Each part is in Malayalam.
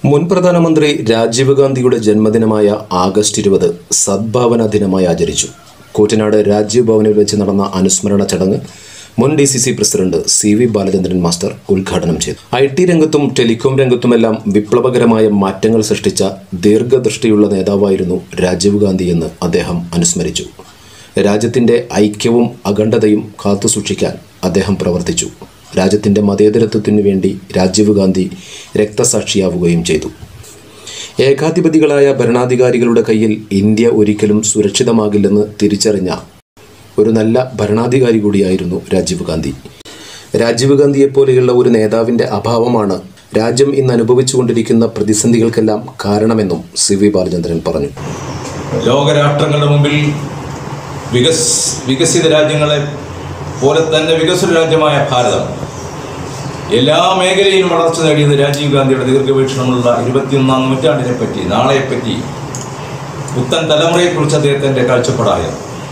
മുൻ പ്രധാനമന്ത്രി രാജീവ് ഗാന്ധിയുടെ ജന്മദിനമായ ആഗസ്റ്റ് ഇരുപത് സദ്ഭാവന ദിനമായി ആചരിച്ചു കൂറ്റനാട് രാജീവ് ഭവനിൽ വെച്ച് നടന്ന അനുസ്മരണ ചടങ്ങ് മുൻ D C C president C V Balachandran master ഉദ്ഘാടനം ചെയ്തു ഐ ടി രംഗത്തും ടെലികോം രംഗത്തുമെല്ലാം വിപ്ലവകരമായ മാറ്റങ്ങൾ സൃഷ്ടിച്ച ദീർഘദൃഷ്ടിയുള്ള നേതാവായിരുന്നു രാജീവ് ഗാന്ധി എന്ന് അദ്ദേഹം അനുസ്മരിച്ചു രാജ്യത്തിന്റെ ഐക്യവും അഖണ്ഡതയും കാത്തുസൂക്ഷിക്കാൻ അദ്ദേഹം പ്രവർത്തിച്ചു രാജ്യത്തിന്റെ മതേതരത്വത്തിനു വേണ്ടി രാജീവ് ഗാന്ധി രക്തസാക്ഷിയാവുകയും ചെയ്തു ഏകാധിപതികളായ ഭരണാധികാരികളുടെ കയ്യിൽ ഇന്ത്യ ഒരിക്കലും സുരക്ഷിതമാകില്ലെന്ന് തിരിച്ചറിഞ്ഞ ഒരു നല്ല ഭരണാധികാരി കൂടിയായിരുന്നു രാജീവ് ഗാന്ധി രാജീവ് ഗാന്ധിയെപ്പോലെയുള്ള ഒരു നേതാവിൻ്റെ അഭാവമാണ് രാജ്യം ഇന്ന് അനുഭവിച്ചുകൊണ്ടിരിക്കുന്ന പ്രതിസന്ധികൾക്കെല്ലാം കാരണമെന്നും സി വി ബാലചന്ദ്രൻ പറഞ്ഞു ലോകരാഷ്ട്രങ്ങളുടെ മുമ്പിൽ വികസ് വികസിത രാജ്യങ്ങളെ പോലെ തന്നെ വികസിത രാജ്യമായ ഭാരതം എല്ലാ മേഖലയിലും വളർച്ച നേടിയത് രാജീവ് ഗാന്ധിയുടെ ദീർഘവീക്ഷണമുള്ള ഇരുപത്തിയൊന്നാം നൂറ്റാണ്ടിനെ പറ്റി നാളെപ്പറ്റി പുത്തൻ തലമുറയെക്കുറിച്ച് അദ്ദേഹത്തിൻ്റെ കാഴ്ചപ്പാടായ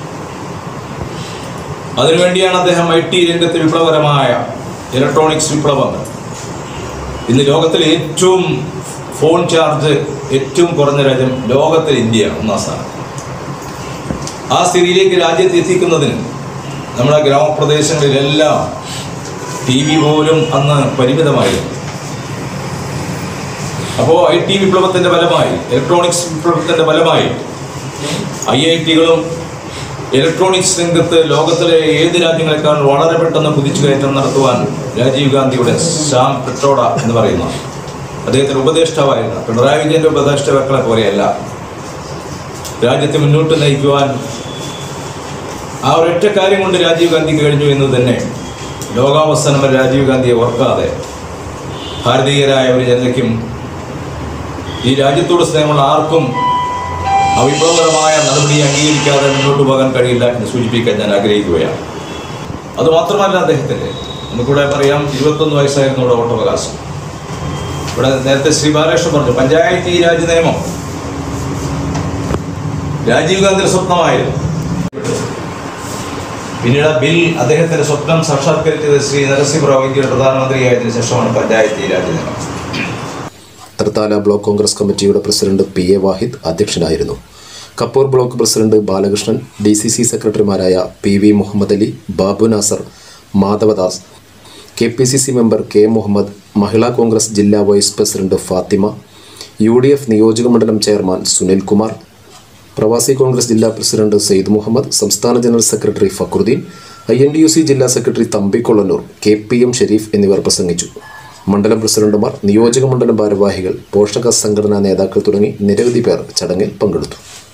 അതിനുവേണ്ടിയാണ് അദ്ദേഹം ഐ ടി രംഗത്ത് വിപ്ലവകരമായ ഇലക്ട്രോണിക്സ് വിപ്ലവങ്ങൾ ഇന്ന് ലോകത്തിലെ ഏറ്റവും ഫോൺ ചാർജ് ഏറ്റവും കുറഞ്ഞ രാജ്യം ലോകത്തിൽ ഇന്ത്യയാണ് ഒന്നാം സ്ഥാനം ആ സ്ഥിതിയിലേക്ക് രാജ്യത്ത് എത്തിക്കുന്നതിന് നമ്മുടെ ഗ്രാമപ്രദേശങ്ങളിലെല്ലാം ടി വി പോലും അന്ന് പരിമിതമായിരുന്നു അപ്പോൾ ഐ ടി വിപ്ലവത്തിൻ്റെ ഫലമായി ഇലക്ട്രോണിക്സ് വിപ്ലവത്തിൻ്റെ ഫലമായി ഐ ഐ ടികളും ഇലക്ട്രോണിക്സ് രംഗത്ത് ലോകത്തിലെ ഏത് രാജ്യങ്ങളെക്കാൾ വളരെ പെട്ടെന്ന് കുതിച്ചുകയറ്റം നടത്തുവാൻ രാജീവ് ഗാന്ധിയുടെ ശ്യാം പെട്രോഡ എന്ന് പറയുന്ന അദ്ദേഹത്തിന് ഉപദേഷ്ടാവായിരുന്ന പിണറായി വിജയന്റെ ഉപദേഷ്ടാക്കളെ പോലെയല്ല രാജ്യത്തെ മുന്നോട്ട് നയിക്കുവാൻ ആ ഒരൊറ്റ കാര്യം കൊണ്ട് രാജീവ് ഗാന്ധിക്ക് കഴിഞ്ഞു എന്ന് തന്നെ ലോകാവസാനം വരെ രാജീവ് ഗാന്ധിയെ ഓർക്കാതെ ഭാരതീയരായ ഒരു ജനതയ്ക്കും ഈ രാജ്യത്തോട് സ്നേഹമുള്ള ആർക്കും അവിപ്ലവകരമായ നടപടി അംഗീകരിക്കാതെ മുന്നോട്ട് പോകാൻ കഴിയില്ല എന്ന് സൂചിപ്പിക്കാൻ ഞാൻ ആഗ്രഹിക്കുകയാണ് അതുമാത്രമല്ല അദ്ദേഹത്തിൻ്റെ നമുക്കിവിടെ പറയാം ഇരുപത്തൊന്ന് വയസ്സായിരുന്നു ഇവിടെ വോട്ടവകാശം ഇവിടെ നേരത്തെ ശ്രീ ബാലകൃഷ്ണൻ പറഞ്ഞു പഞ്ചായത്ത് ഈ രാജ് നിയമം രാജീവ് ഗാന്ധിയുടെ സ്വപ്നമായിരുന്നു പിന്നീട് ആ ബിൽ അദ്ദേഹത്തിന്റെ സ്വപ്നം സാക്ഷാത്കരിച്ചത് ശ്രീ നരസിംഹറാവു ഇന്ത്യയുടെ പ്രധാനമന്ത്രിയായതിനു ശേഷമാണ് പഞ്ചായത്ത് ഈ രാജ് നിയമം തൃത്താല ബ്ലോക്ക് കോൺഗ്രസ് കമ്മിറ്റിയുടെ പ്രസിഡന്റ് പി എ വാഹിദ് അധ്യക്ഷനായിരുന്നു Kappur block president Balakrishnan D C C സെക്രട്ടറിമാരായ P V Muhammad Ali Babu Nasar Madhavadas K P C C member K Muhammad Mahila Congress ജില്ലാ vice president Fathima U D F നിയോജക മണ്ഡലം ചെയർമാൻ സുനിൽ കുമാർ പ്രവാസി കോൺഗ്രസ് ജില്ലാ പ്രസിഡന്റ് സെയ്ദ് മുഹമ്മദ് സംസ്ഥാന general secretary Fakhruddin I N D U C ജില്ലാ secretary Thampi Kollannur K P M Sharif എന്നിവർ പ്രസംഗിച്ചു മണ്ഡലം പ്രസിഡന്റുമാർ നിയോജക മണ്ഡലം ഭാരവാഹികൾ പോഷക സംഘടനാ നേതാക്കൾ തുടങ്ങി നിരവധി പേർ ചടങ്ങിൽ പങ്കെടുത്തു